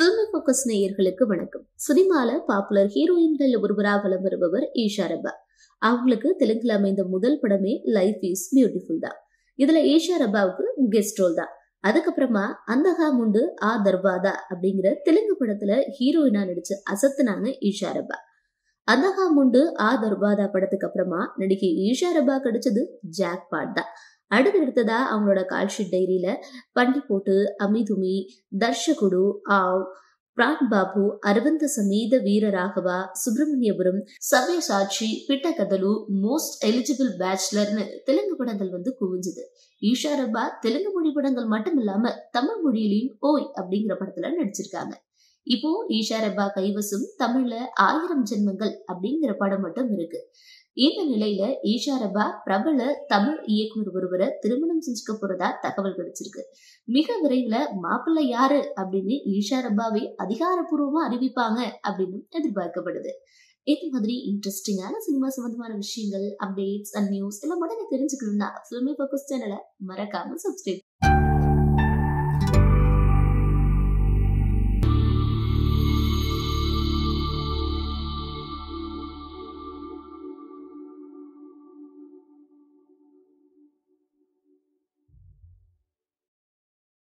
filmi focus நேயர்களுக்கு வணக்கம் சினிமால பாப்புலர் ஹீரோயின்கள் ஒருவராக வலம் வருபவர் ஈஷா ரப்பா அவங்களுக்கு தெலுங்குல அமைந்த முதல் படமே லைஃப் இஸ் பியூட்டிஃபுல் தான் இதுல ஈஷா ரப்பாவுக்கு கெஸ்ட் ரோல் தான் அதுக்கப்புறமா அந்தகா முண்டு ஆ தர்வாதா அப்படிங்கிற தெலுங்கு படத்துல ஹீரோயினா நடிச்சு அசத்துனாங்க ஈஷா ரப்பா அந்தகா முண்டு ஆ தர்வாதா படத்துக்கு அப்புறமா நடிகை ஈஷா ரப்பா கிடைச்சது ஜாக் பாட் தான் அடுத்து எடுத்ததா அவங்களோட கால்ஷீட் டைரியில பண்டி போட்டு அமிதுமி தர்ஷகுடு ஆவ் பிரான் பாபு அரவிந்த சமீத வீரராகவா சுப்பிரமணியபுரம் சவ்ய சாட்சி பிட்ட கதலு மோஸ்ட் எலிஜிபிள் பேச்சுலர்னு தெலுங்கு படங்கள் வந்து குவிஞ்சுது ஈஷா ரப்பா தெலுங்கு மொழி படங்கள் மட்டும் இல்லாம தமிழ் மொழியிலையும் ஓய் அப்படிங்கிற படத்துல நடிச்சிருக்காங்க இப்போ ஈஷா ரப்பா கைவசம் தமிழ்ல ஆயிரம் ஜென்மங்கள் அப்படிங்கிற படம் மட்டும் இருக்கு இந்த நிலையில ஈஷா ரப்பா பிரபல தமிழ் இயக்குனர் ஒருவரை திருமணம் செஞ்சுக்க போறதா தகவல் கிடைச்சிருக்கு மிக விரைவில் மாப்பிள்ளை யாரு அப்படின்னு ஈஷா ரப்பாவே அதிகாரப்பூர்வமா அறிவிப்பாங்க அப்படின்னு எதிர்பார்க்கப்படுது இந்த மாதிரி இன்ட்ரெஸ்டிங்கான சினிமா சம்பந்தமான விஷயங்கள் அப்டேட்ஸ் அண்ட் நியூஸ் எல்லாம் உடனே தெரிஞ்சுக்கணும்னா ஃபில்மி ஃபோக்கஸ் சேனலை மறக்காம சப்ஸ்கிரைப்